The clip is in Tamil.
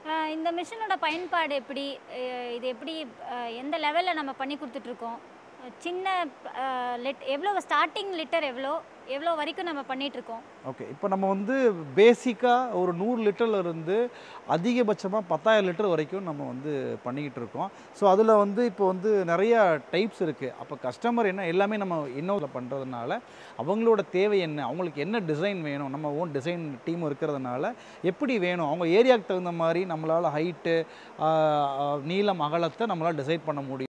அஹ் இந்த மிஷினோட பயன்பாடு எப்படி அஹ் இது எப்படி அஹ் எந்த லெவலில் நம்ம பண்ணி கொடுத்துட்ருக்கோம் சின்ன லிட் எவ்வளோ ஸ்டார்டிங் லிட்டர் எவ்வளோ எவ்வளோ வரைக்கும் நம்ம பண்ணிகிட்ருக்கோம் ஓகே இப்போ நம்ம வந்து பேசிக்காக ஒரு நூறு லிட்டர்ல இருந்து அதிகபட்சமாக பத்தாயிரம் லிட்டர் வரைக்கும் நம்ம வந்து பண்ணிக்கிட்டு இருக்கோம் ஸோ அதில் வந்து இப்போ வந்து நிறைய டைப்ஸ் இருக்குது அப்போ கஸ்டமர் என்ன எல்லாமே நம்ம இன்னோவில் பண்ணுறதுனால அவங்களோட தேவை என்ன அவங்களுக்கு என்ன டிசைன் வேணும் நம்ம ஓன் டிசைன் டீம் இருக்கிறதுனால எப்படி வேணும் அவங்க ஏரியாவுக்கு தகுந்த மாதிரி நம்மளால் ஹைட்டு நீளம் அகலத்தை நம்மளால் டிசைட் பண்ண முடியும்